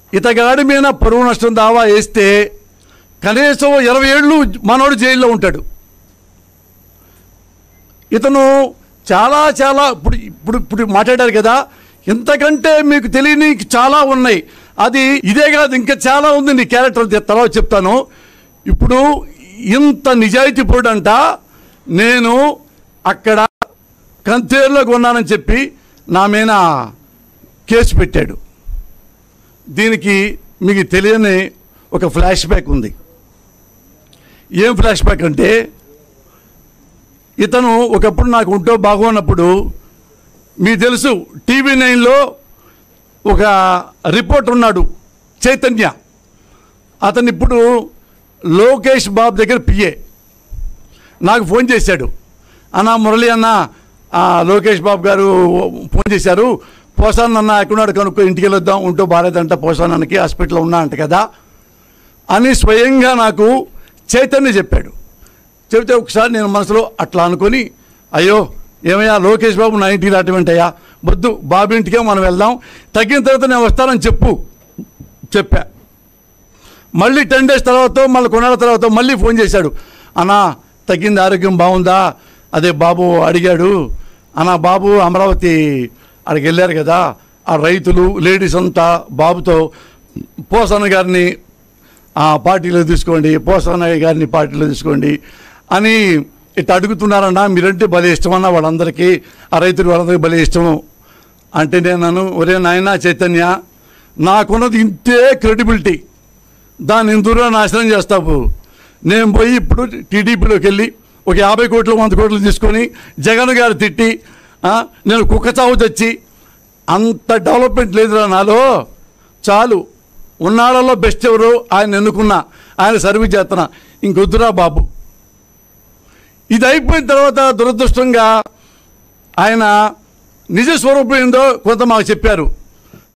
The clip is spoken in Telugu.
ఇతగాడి మీద పరువు నష్టం దావా వేస్తే కనీసం ఇరవై ఏళ్ళు మనోడు జైల్లో ఉంటాడు ఇతను చాలా చాలా ఇప్పుడు ఇప్పుడు ఇప్పుడు మాట్లాడారు కదా ఇంతకంటే మీకు తెలియని చాలా ఉన్నాయి అది ఇదే కాదు ఇంకా చాలా ఉంది నీ క్యారెక్టర్ తర్వాత చెప్తాను ఇప్పుడు ఇంత నిజాయితీ అంట నేను అక్కడ కంతేరులో కొన్నానని చెప్పి నా మీద కేసు పెట్టాడు దీనికి మీకు తెలియని ఒక ఫ్లాష్ బ్యాక్ ఉంది ఏం ఫ్లాష్ బ్యాక్ అంటే ఇతను ఒకప్పుడు నాకు ఉంటో బాగున్నప్పుడు మీకు తెలుసు టీవీ నైన్లో ఒక రిపోర్టర్ ఉన్నాడు చైతన్య అతను ఇప్పుడు లోకేష్ బాబు దగ్గర పిఏ నాకు ఫోన్ చేశాడు అన్న మురళి అన్న ఆ, లోకేష్ బాబు గారు ఫోన్ చేశారు పోసాన్ అన్న ఎక్కడున్నాడు కనుక్కో ఇంటికి వెళ్ళొద్దాం ఉంటూ బాగాలేదంట పోసాన్ అన్నకి హాస్పిటల్లో ఉన్నా అంట కదా అని స్వయంగా నాకు చైతన్య చెప్పాడు చెబితే ఒకసారి నేను మనసులో అట్లా అనుకొని అయ్యో ఏమయ్యా లోకేష్ బాబు నా ఇంటికి రావటమేంటయ్యా వద్దు బాబు ఇంటికే మనం వెళ్దాం తగ్గిన తర్వాత నేను వస్తానని చెప్పు చెప్పా మళ్ళీ టెన్ డేస్ తర్వాత మళ్ళీ కొన్నాళ్ళ తర్వాత మళ్ళీ ఫోన్ చేశాడు అన్నా తగ్గింది ఆరోగ్యం బాగుందా అదే బాబు అడిగాడు అన్నా బాబు అమరావతి అక్కడికి వెళ్ళారు కదా ఆ రైతులు లేడీస్ అంతా బాబుతో పోసన్న గారిని ఆ పార్టీలో తీసుకోండి పోసన్న గారిని పార్టీలో తీసుకోండి అని ఇట్లా అడుగుతున్నారన్నా మీరంటే భలే ఇష్టమన్న వాళ్ళందరికీ ఆ రైతులు వాళ్ళందరికీ భలే ఇష్టము అంటే నేను నన్ను ఒరే నాయనా చైతన్య నాకున్నది ఇంతే క్రెడిబిలిటీ దాన్ని ఇందులో నాశనం చేస్తావు నేను పోయి ఇప్పుడు టీడీపీలోకి వెళ్ళి ఒక యాభై కోట్లు వంద కోట్లు తీసుకొని జగన్ గారు తిట్టి ఆ, నేను కుక్క చావు తెచ్చి అంత డెవలప్మెంట్ లేదురా నాలో చాలు ఉన్నాళ్ళలో బెస్ట్ ఎవరు ఆయన ఎన్నుకున్నా ఆయన సర్వీస్ చేస్తున్నా ఇంకొద్దురా బాబు ఇది అయిపోయిన తర్వాత దురదృష్టంగా ఆయన నిజ స్వరూపం ఏందో కొంత మాకు చెప్పారు